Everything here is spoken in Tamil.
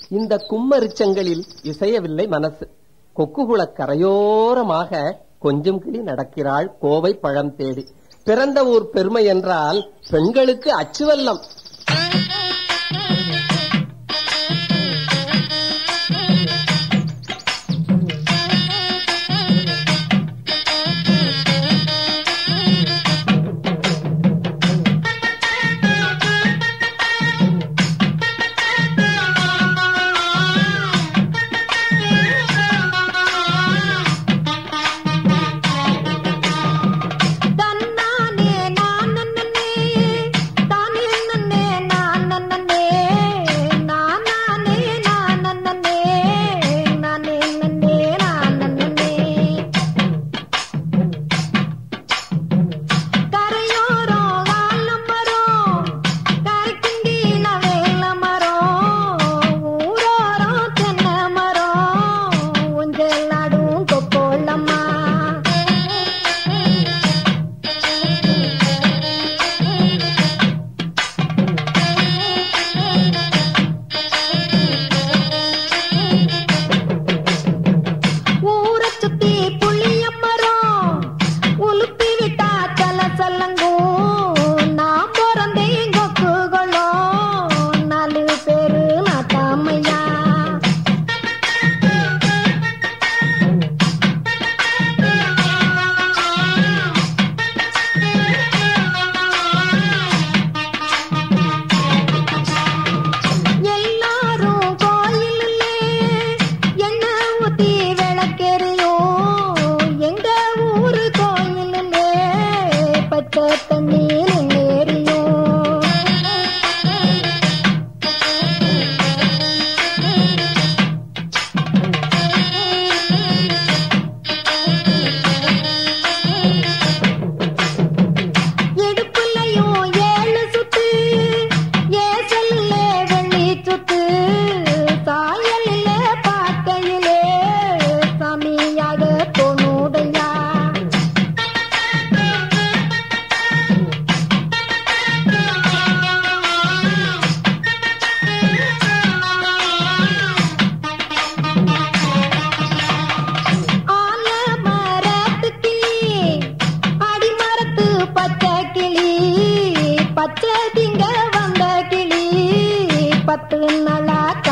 இந்த கும்மரிச்சங்களில் இசையவில்லை மனசு கொக்குகுளக் கரையோரமாக கொஞ்சம் கிளி நடக்கிறாள் கோவை பழம் தேடி பிறந்த ஊர் பெருமை என்றால் பெண்களுக்கு அச்சுவல்லம் தன்னானே நானன்னே தானே நன்னே நானன்னே நானானே நானன்னே நானே நன்னே நானன்னே கரையோரம் ஆலமரம் கரைக்கிண்டின வேலமரம் ஊரோரம் தென்னை மரம் ஊஞ்சல் நடும் கொக்கோளம்மா ஊரை சுத்தி புளிய மரம் உலுப்பி விட்டா சல சலங்கும் நான் பிறந்தேன் கொக்குகளோ நாலு பேரு நாட்டாமையா எல்லாரும் கோயிலிலே எண்ணெய் ஊத்தி விளக்கெரியும் எங்க ஊரு கோயிலிலே பச்சை தண்ணீர் ஏறியும் இடுப்புலையும் ஏழு சுத்து ஏசல்ல வெள்ளி சுத்து சாயலில பார்க்கையிலே சாமியாக தோணுடையா ஆல மரத்து கிளி அடிமரத்து பச்சை கிளி பச்சை திங்க வந்த கிளி பத்து நாளா